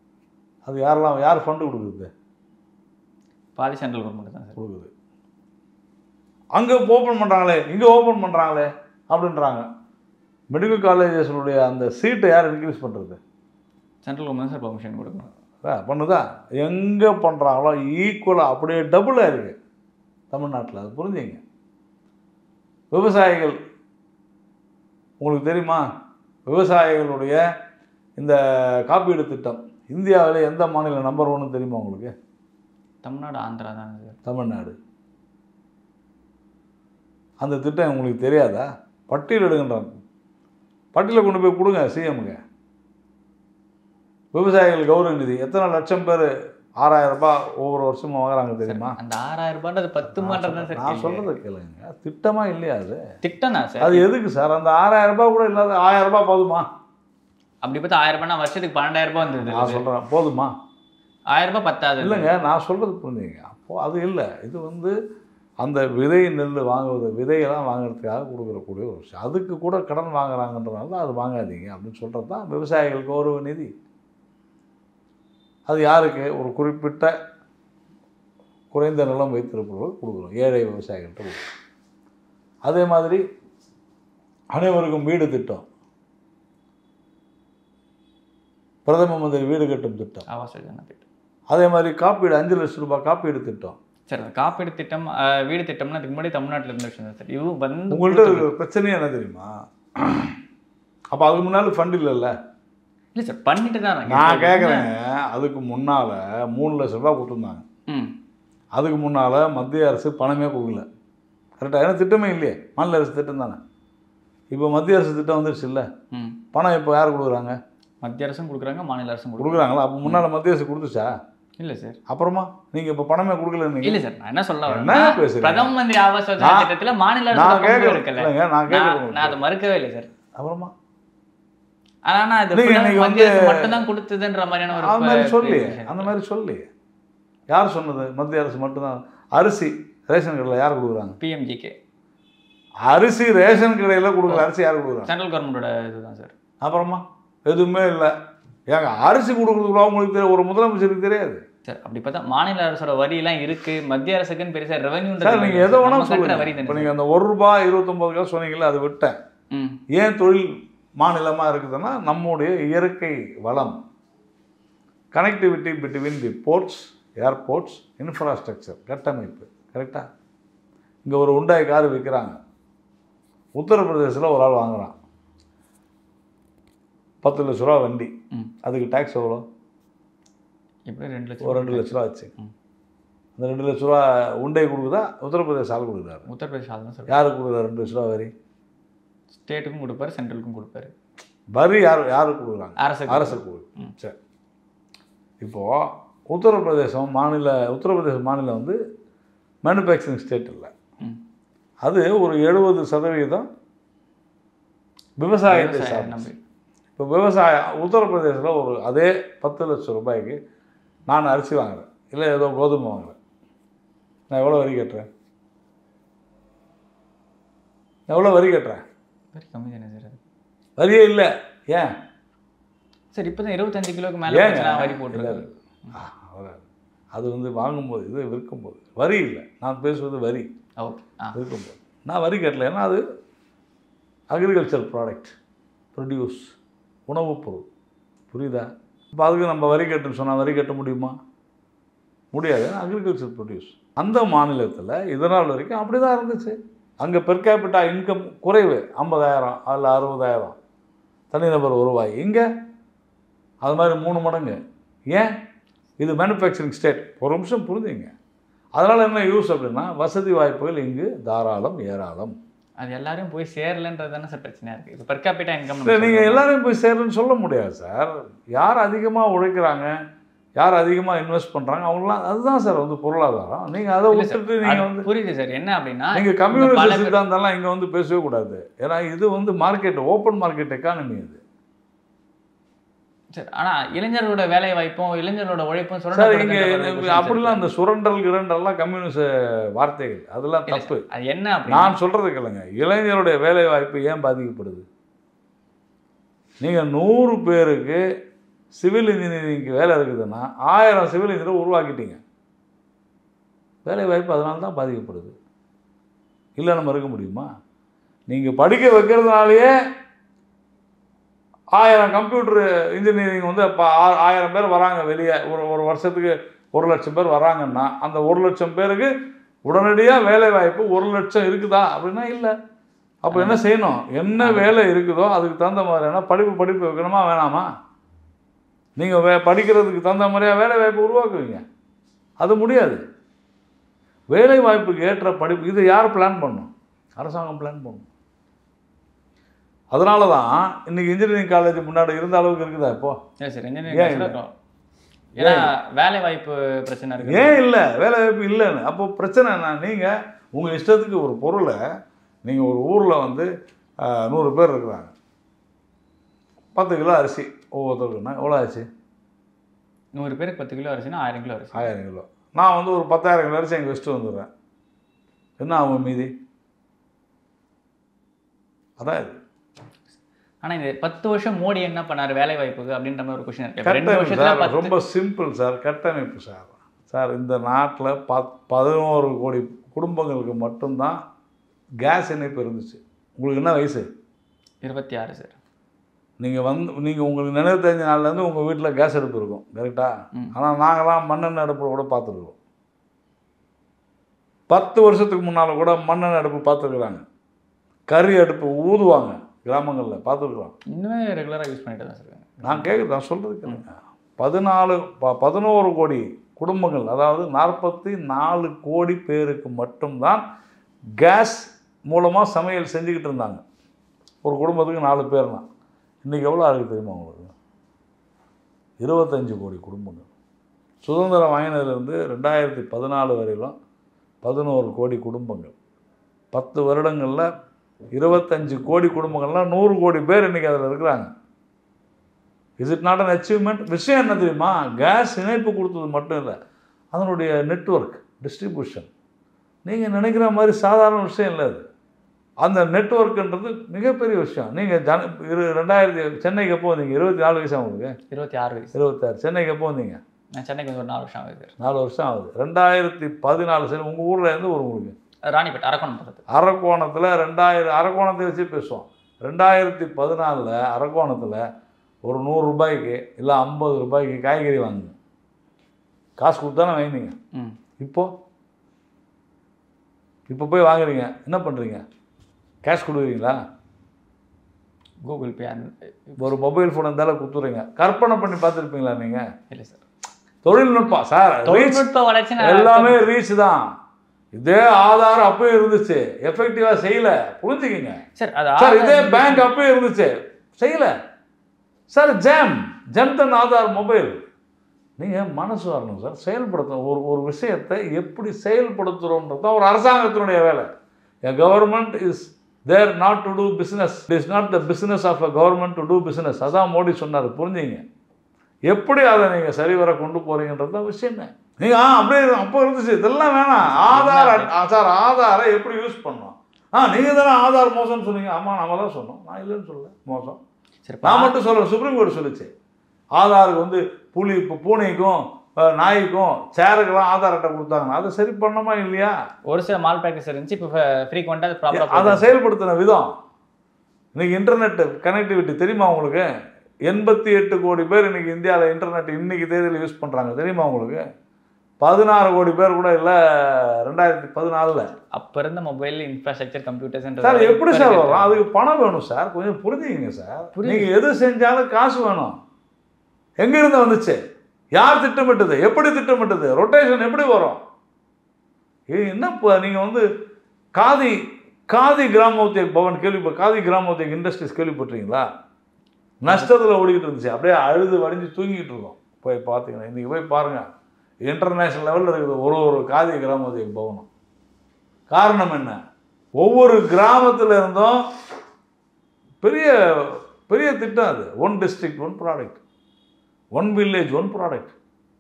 அது யாரெல்லாம் யார் ஃபண்டு கொடுக்குறது பாதி சென்ட்ரல் கவர்மெண்ட் தான் சார் கொடுக்குது அங்கே ஓப்பன் பண்ணுறாங்களே இங்கே ஓப்பன் பண்ணுறாங்களே அப்படின்றாங்க மெடிக்கல் காலேஜஸ்னுடைய அந்த சீட்டை யார் இன்க்ரீஸ் பண்ணுறது சென்ட்ரல் கவர்மெண்ட் சார் பர்மிஷன் கொடுக்கணும் பண்ணுதா எங்கே பண்ணுறாங்களோ ஈக்குவலாக அப்படியே டபுளாக இருக்குது தமிழ்நாட்டில் அது புரிஞ்சுங்க விவசாயிகள் உங்களுக்கு தெரியுமா விவசாயிகளுடைய இந்த காப்பீடு திட்டம் இந்தியாவில் எந்த மாநிலம் நம்பர் ஒன்று தெரியுமா உங்களுக்கு தமிழ்நாடு ஆந்திரா தானே சார் தமிழ்நாடு அந்த திட்டம் உங்களுக்கு தெரியாதா பட்டியல் எடுங்கன்றாங்க பட்டியலை கொண்டு போய் கொடுங்க சிஎம்ங்க விவசாயிகள் கௌரவ நிதி எத்தனை லட்சம் பேர் ஆறாயிரம் ரூபாய் ஒவ்வொரு வருஷமும் வாங்குறாங்க தெரியுமா அந்த ஆறாயிரம் ரூபாய் பத்து மாட்டம் தான் சார் நான் கேள்வி. சொல்றதை கேளுங்க திட்டமா இல்லையா அது திட்டம் தான் சார் அது எதுக்கு சார் அந்த ஆறாயிரம் ரூபாய் கூட இல்லாத ஆயிரம் ரூபாய் போதுமா அப்படி பார்த்தா ஆயிரம் ரூபாய் வருஷத்துக்கு பன்னெண்டாயிரம் ரூபாய் வந்தது நான் சொல்றேன் போதுமா ஆயிரம் ரூபாய் பத்தாது இல்லைங்க நான் சொல்றது புரிஞ்சுங்க அப்போ அது இல்லை இது வந்து அந்த விதை நெல் வாங்குவது விதையெல்லாம் வாங்குறதுக்காக கொடுக்குறக்கூடிய ஒரு விஷயம் அதுக்கு கூட கடன் வாங்குறாங்கன்றதுனால தான் அது வாங்காதீங்க அப்படின்னு சொல்கிறது தான் விவசாயிகள் கௌரவ நிதி அது யாருக்கு ஒரு குறிப்பிட்ட குறைந்த நிலம் வைத்திருப்பவர்கள் கொடுக்குறோம் ஏழை விவசாயிகள்கிட்ட கொடுக்குறோம் அதே மாதிரி அனைவருக்கும் வீடு திட்டம் பிரதம மந்திரி வீடு கட்டும் திட்டம் ஆவாஸ் யோஜனா திட்டம் அதே மாதிரி காப்பீடு அஞ்சு லட்சம் ரூபாய் காப்பீடு திட்டம் சார் அந்த காப்பீடு திட்டம் அஹ், வீடு திட்டம்னா அதுக்கு முன்னாடி தமிழ்நாட்டில் இருந்த விஷயம் தான் சார் இது வந்து உங்கள்கிட்ட இருக்கிற பிரச்சனையே என்ன தெரியுமா அப்போ அதுக்கு முன்னால் ஃபண்ட் இல்லைல்ல இல்லை சார் பண்ணிட்டு தான் இருக்காங்க. நான் இப்போ கேட்குறேன் அதுக்கு முன்னால் மூணு லட்ச ரூபாய் கொடுத்துருந்தாங்க ம் அதுக்கு முன்னால் மத்திய அரசு பணமே கொடுக்கல கரெக்டாக ஏன்னா திட்டமே இல்லையே மாநில அரசு திட்டம் தானே இப்போ மத்திய அரசு திட்டம் வந்துருச்சு இல்லை ம் பணம் இப்போ யார் கொடுக்குறாங்க மத்திய அரசும் கொடுக்குறாங்க மாநில அரசும் கொடுக்குறாங்க கொடுக்குறாங்களா அப்போ முன்னால் மத்திய அரசு கொடுத்துச்சா இல்லை சார் அப்புறமா நீங்கள் இப்போ பணமே கொடுக்கல இல்ல சார் நான் என்ன சொல்ல என்ன வரேன்னா பேசுறீங்க? பிரதம மந்திரி ஆவாஸ் யோஜனா நான்- திட்டத்துல மாநில நான் அரசு பங்கு கேட்குறேன் இருக்குல்ல இல்லைங்க நான் நான் கேட்குறேன் நான் அதை மறுக்கவே இல்லை சார் அப்புறமா ஆனா அது நீங்க- பிரதம நீங்க மத்திய வந்து- அரசு மட்டும் தான் கொடுத்ததுன்ற மாதிரியான ஒரு அந்த மாதிரி ப- சொல்லி விஷயம். அந்த மாதிரி சொல்லி யார் சொன்னது மத்திய அரசு மட்டும்தான் அரிசி ரேஷன் கடையில் யார் கொடுக்குறாங்க PMGK அரிசி ரேஷன் கடையில் கொடுக்குற அரிசி யார் கொடுக்குறாங்க சென்ட்ரல் கவர்மெண்டோட இதுதான் சார் அப்புறமா எதுவுமே இல்லை ஏங்க அரிசி கொடுக்குறதுக்குள்ள உங்களுக்கு தெரியும் ஒரு முதலமைச்சருக்கு தெரியாது சார் அப்படி பார்த்தா மாநில அரசோட வரி எல்லாம் இருக்கு மத்திய அரசுக்குன்னு பெருசா ரெவன்யூ சார் நீங்கள் எதை வேணாலும் வரி சொல்லுங்க தானே இப்போ சார். நீங்கள் அந்த ஒரு ரூபாய் இருபத்தொம்பது காசு சொன்னீங்களே அதை விட்டேன் ம் ஏன் தொழில் மாநிலமாக இருக்குதுன்னா நம்முடைய இயற்கை வளம் connectivity between the ports airports infrastructure கட்டமைப்பு கரெக்டாக இங்கே ஒரு உண்டாய் கார் விற்கிறாங்க உத்தரப்பிரதேசத்தில் ஒரு ஆள் வாங்குறான் பத்து லட்ச ரூபா வண்டி ம். அதுக்கு டேக்ஸ் எவ்வளோ எப்படி ரெண்டு லட்சம் ஒரு ரெண்டு லட்ச ரூபா ஆச்சு ம். அந்த ரெண்டு லட்ச ரூபா உண்டை கொடுக்குதா உத்தரப்பிரதேச ஆள் கொடுக்குறாரு உத்தரப்பிரதேஷ் ஆள் தான் சார் யாருக்கு கொடுக்குறாரு ரெண்டு லட்ச ரூபா வரி ஸ்டேட்டுக்கும் கொடுப்பாரு சென்ட்ரலுக்கும் கொடுப்பாரு வரி யார் யாருக்கு கொடுக்குறாங்க அரசு அரசு கொடுக்குது ம். சரி இப்போது உத்தரப்பிரதேசம் மாநில உத்தரப்பிரதேச மாநிலம் வந்து மேனுஃபேக்சரிங் ஸ்டேட் இல்லை ம். அது ஒரு எழுபது சதவீதம் விவசாயத்தை விவசாய சார்ந்து நம்பி இப்போ விவசாயம் உத்தரப்பிரதேசத்தில் ஒரு அதே பத்து லட்சம் ரூபாய்க்கு நான் அரிசி வாங்குறேன் இல்லை ஏதோ கோதுமை வாங்குறேன் நான் எவ்வளோ வரி கட்டுறேன் எவ்வளோ வரி கட்டுறேன் வரி கம்மி தானே சார் அது வரியே இல்லை ஏன் சார் இப்போ தான் இருபத்தஞ்சு கிலோக்கு மேலே ஏங்க வரி இல்லை, போட்டுருக்காரு ஆ, வராது. அது வந்து வாங்கும்போது இது விற்கும்போது வரி இல்லை நான் பேசுவது வரி ஓகே ஆ விற்கும்போது நான் வரி கட்டல ஏன்னா அது அக்ரிகல்ச்சர் ப்ராடக்ட் ப்ரொடியூஸ் உணவுப் பொருள் புரியுதா இப்போ அதுக்கு நம்ம வரி கட்டுன்னு சொன்னால் வரி கட்ட முடியுமா முடியாது அக்ரிகல்ச்சர் ப்ரொடியூஸ் அந்த மாநிலத்தில் இதனால் வரைக்கும் அப்படி தான் இருந்துச்சு அங்கே பெர் கேபிட்டா இன்கம் குறைவு ஐம்பதாயிரம் அதில் அறுபதாயிரம் தனிநபர் வருவாய் இங்கே அது மாதிரி மூணு மடங்கு ஏன் இது மேனுஃபேக்சரிங் ஸ்டேட் ஒரு நிமிஷம் புரிஞ்சுங்க அதனால் என்ன யூஸ் அப்படின்னா வசதி வாய்ப்புகள் இங்கு தாராளம் ஏராளம் அது எல்லாரும் போய் சேரலன்றது தானே சார் பிரச்சனையா இருக்கு இப்போ பெர் கேபிட்டா இன்கம் இல்லை நீங்கள் எல்லாரையும் போய் சேருன்னு சொல்ல முடியாது சார் யார் அதிகமாக உழைக்கிறாங்க யார் அதிகமாக இன்வெஸ்ட் பண்ணுறாங்க அவங்களாம் அதுதான் சார் வந்து பொருளாதாரம் நீங்கள் அதை விட்டுட்டு நீங்கள் வந்து புரியுது சார் என்ன அப்படின்னா நீங்கள் பல கம்யூனிஸ்ட் பேர்- சித்தாந்தம்லாம் இங்கே வந்து பேசவே கூடாது ஏன்னா இது வந்து மார்க்கெட் ஓப்பன் மார்க்கெட் எக்கானமி இது சார் ஆனா இளைஞர்களோட வேலை வாய்ப்பும் இளைஞர்களோட உழைப்பும் சார் சுரண்டப்படுதுன்ற இங்கே ஒரு question அப்படிலாம் இருக்கு. அந்த சுரண்டல் கிரண்டல்லாம் கம்யூனிஸ்ட் வார்த்தைகள் அதெல்லாம் இல்ல தப்பு சார், அது என்ன அப்படின்னா நான் சொல்கிறது கேளுங்க இளைஞருடைய வேலை வாய்ப்பு ஏன் பாதிக்கப்படுது நீங்கள் நூறு பேருக்கு சிவில் இன்ஜினியரிங்க்கு வேலை இருக்குதுன்னா ஆயிரம் சிவில் இன்ஜினியர் உருவாக்கிட்டீங்க வேலை வாய்ப்பு அதனால தான் பாதிக்கப்படுது இல்லை நம்ம இருக்க முடியுமா நீங்கள் படிக்க வைக்கிறதுனாலயே ஆயிரம் கம்ப்யூட்டர் இன்ஜினியரிங் வந்து இப்போ ஆயிரம் பேர் வராங்க வெளியே ஒரு ஒரு வருஷத்துக்கு ஒரு லட்சம் பேர் வராங்கன்னா அந்த ஒரு லட்சம் பேருக்கு உடனடியாக வேலை வாய்ப்பு ஒரு லட்சம் இருக்குதா அப்படின்னா இல்லை அப்போ என்ன செய்யணும் என்ன வேலை இருக்குதோ அதுக்கு தகுந்த மாதிரியான படிப்பு படிப்பு வைக்கணுமா வேணாமா நீங்கள் வே படிக்கிறதுக்கு தகுந்த மாதிரியா வேலை வாய்ப்பு உருவாக்குவீங்க அது முடியாது வேலை வாய்ப்புக்கு ஏற்ற படிப்பு இது யார் பிளான் பண்ணும் அரசாங்கம் பிளான் பண்ணும் அதனால தான் இன்னைக்கு இன்ஜினியரிங் காலேஜ் முன்னாடி இருந்த அளவுக்கு இருக்குதா இப்போ சரி சார் ஏன் இன்ஜினியரிங் இல்ல? இருக்கும் ஏன்னா வேலை வாய்ப்பு பிரச்சனை இருக்கு ஏன் இல்லை வேலை வாய்ப்பு இல்லைன்னு அப்போ பிரச்சனை என்ன நீங்கள் உங்கள் இஷ்டத்துக்கு ஒரு பொருளை நீங்கள் ஒரு ஊரில் வந்து ஆஹ், நூறு பேர் இருக்கிறாங்க பத்து கிலோ அரிசி ஒவ்வொருத்தருக்குன்னா எவ்வளோ ஆச்சு நூறு பேருக்கு பத்து கிலோ அரிசினா ஆயிரம் கிலோ அரிசி ஆயிரம் கிலோ நான் வந்து ஒரு பத்தாயிரம் கிலோ அரிசி எங்கள் வச்சுட்டு வந்துடுறேன் என்ன ஆகும் மீதி அதான் இது ஆனா இந்த பத்து வருஷம் மோடி என்ன பண்ணாரு வேலை வாய்ப்புக்கு அப்படின்ற மாதிரி ஒரு கொஸ்டின் இருக்கு இப்ப ரெண்டு கட்டமைப்பு வருஷத்துல சார் பத்து ரொம்ப சிம்பிள் சார் கட்டமைப்பு சார் சார் இந்த நாட்டில் பத் பதினோரு கோடி குடும்பங்களுக்கு மட்டும்தான் கேஸ் இணைப்பு இருந்துச்சு உங்களுக்கு என்ன வயசு இருபத்தி ஆறு சார் நீங்கள் வந்து நீங்கள் உங்களுக்கு நினைவு தெரிஞ்ச நாள்லேருந்து உங்கள் வீட்டில் கேஸ் அடுப்பு இருக்கும் கரெக்டாக ம். ஆனால் நாங்களாம் மண்ணெண்ணெய் அடுப்பு கூட பார்த்துருக்கோம் பத்து வருஷத்துக்கு முன்னால் கூட மண்ணெண்ணெய் அடுப்பு பார்த்துருக்குறாங்க கறி அடுப்பு ஊதுவாங்க கிராமங்களில் பார்த்துருக்குறோம் இன்னுமே ரெகுலரா யூஸ் பண்ணிட்டு தான் சார் இருக்காங்க. நான் கேட்குறது நான் சொல்கிறது கேளுங்க பதினாலு ப பதினோரு கோடி குடும்பங்கள் அதாவது நாற்பத்தி நாலு கோடி பேருக்கு மட்டும்தான் கேஸ் மூலமாக சமையல் செஞ்சுக்கிட்டு இருந்தாங்க ஒரு குடும்பத்துக்கு நாலு பேர்னா இன்றைக்கி எவ்வளோ ஆகுது தெரியுமா உங்களுக்கு இருபத்தஞ்சு கோடி குடும்பங்கள் சுதந்திரம் வாங்கினதுலேருந்து ரெண்டாயிரத்தி பதினாலு வரையிலும் பதினோரு கோடி குடும்பங்கள் பத்து வருடங்களில் இருபத்தஞ்சு கோடி குடும்பங்கள்லாம் நூறு கோடி பேர் இன்றைக்கி அதில் இருக்கிறாங்க is it not an achievement விஷயம் என்ன தெரியுமா கேஸ் இணைப்பு கொடுத்தது மட்டும் இல்லை அதனுடைய நெட்வொர்க் டிஸ்ட்ரிபியூஷன் நீங்கள் நினைக்கிற மாதிரி சாதாரண விஷயம் இல்லை அது அந்த நெட்வொர்க்குன்றது மிகப்பெரிய விஷயம் நீங்கள் ஜன இரு ரெண்டாயிரத்தி சென்னைக்கு எப்போ வந்தீங்க இருபத்தி நாலு வயசு உங்களுக்கு இருபத்தி ஆறு வயசு இருபத்தாறு சென்னைக்கு எப்போ வந்தீங்க நான் சென்னைக்கு வந்து ஒரு நாலு வருஷம் ஆகுது சார் நாலு வருஷம் ஆகுது ரெண்டாயிரத்தி பதினாலு சரி உங்கள் ஊரில் இருந்து ஒரு உங்களுக்கு ராணிப்பேட் அரக்கோணம் போகிறது அரக்கோணத்தில் ரெண்டாயிரம் அரக்கோணத்தை வச்சு பேசுவோம் ரெண்டாயிரத்தி பதினாலில் அரக்கோணத்தில் ஒரு நூறு ரூபாய்க்கு இல்லை ஐம்பது ரூபாய்க்கு காய்கறி வாங்குங்க காசு கொடுத்தானே வாங்கினீங்க ம் இப்போ இப்போ போய் வாங்குறீங்க என்ன பண்ணுறீங்க கேஷ் கொடுக்குறீங்களா கூகுள் பே அந்த ஒரு மொபைல் ஃபோன் இருந்தாலும் கொடுத்துறீங்க கற்பனை பண்ணி பார்த்துருப்பீங்களா நீங்கள் இல்லை சார் தொழில்நுட்பம் சார் reach தொழில்நுட்ப வளர்ச்சி நான் எல்லாமே ரீச் தான் இதே ஆதார் அப்பயும் இருந்துச்சு எஃபெக்டிவாக செய்யல புரிஞ்சுக்கிங்க சார் அது சார் இதே ஆதார் பேங்க் அப்பயும் இருந்துச்சு செய்யல sir JAM Jan Dhan Aadhaar mobile நீங்கள் மனசு வரணும் சார் செயல்படுத்தணும் ஒரு ஒரு விஷயத்தை எப்படி செயல்படுத்துகிறோன்றது தான் ஒரு அரசாங்கத்தினுடைய வேலை a government is there not to do business is not the business of a government to do business அதான் மோடி சொன்னார் புரிஞ்சுங்க எப்படி அதை நீங்கள் சரிவர கொண்டு போகிறீங்கன்றது தான் விஷயமே நீங்கள் ஆ அப்படியே இரு- அப்போ இருந்துச்சு இதெல்லாம் வேணாம் ஆதார் அட்- ஆ, சார் ஆதாரை எப்படி யூஸ் பண்ணணும் ஆ நீங்கள் தானே ஆதார் மோசம்னு சொன்னீங்க ஆமாம் நம்ம தான் சொன்னோம் நான் இல்லைன்னு சொல்லல மோசம் சரி நான் மட்டும் சொல்ல சுப்ரீம் கோர்ட் சொல்லுச்சு ஆதாருக்கு வந்து புலி இப்போ பூனைக்கும் அஹ், நாய்க்கும் சேருக்கெல்லாம் ஆதார் அட்டை கொடுத்தாங்க அதை சரி பண்ணோமா இல்லையா ஒரு சில மால் ப்ராக்டிஸ் இருந்துச்சு இப்போ ஃப்ரீக்வெண்ட்டாக அது அதை ப்ராப்பராக செயல்படுத்தின விதம் இன்னைக்கு இன்டர்நெட் கனெக்டிவிட்டி தெரியுமா உங்களுக்கு எண்பத்தி எட்டு கோடி பேர் இன்னைக்கு இந்தியாவில் இன்டர்நெட் இன்னைக்கு தேதியில் யூஸ் பண்ணுறாங்க தெரியுமா உங்களுக்கு பதினாறு கோடி பேர் கூட இல்லை ரெண்டாயிரத்தி பதினாலில் அப்போ இருந்த மொபைல் இன்ஃப்ராஸ்ட்ரக்சர் கம்ப்யூட்டர்ஸ் சார் எப்படி சார் வரும் அதுக்கு பணம் வேணும் சார் கொஞ்சம் புரிஞ்சுக்கிங்க சார் புரியுது. நீங்கள் எது செஞ்சாலும் காசு வேணும் எங்கிருந்து வந்துச்சு யார் திட்டமிட்டது எப்படி திட்டமிட்டது ரொட்டேஷன் எப்படி வரும் இது என்ன இப்போ நீங்கள் வந்து காதி காதி கிராமோத்தியக் பவன் கேள்வி காதி கிராமோத்தியக் இண்டஸ்ட்ரீஸ் கேள்விப்பட்டிருக்கீங்களா நஷ்டத்தில் ஓடிக்கிட்டு இருந்துச்சு அப்படியே அழுது வடிஞ்சு தூங்கிக்கிட்டு இருக்கோம் போய் பார்த்தீங்கன்னா இன்றைக்கி போய் பாருங்கள் இன்டர்நேஷ்னல் லெவலில் இருக்குது ஒரு ஒரு காதி கிராமோத்தியக் பவனம் காரணம் என்ன ஒவ்வொரு கிராமத்தில் இருந்தும் பெரிய பெரிய திட்டம் அது one district one product one village one product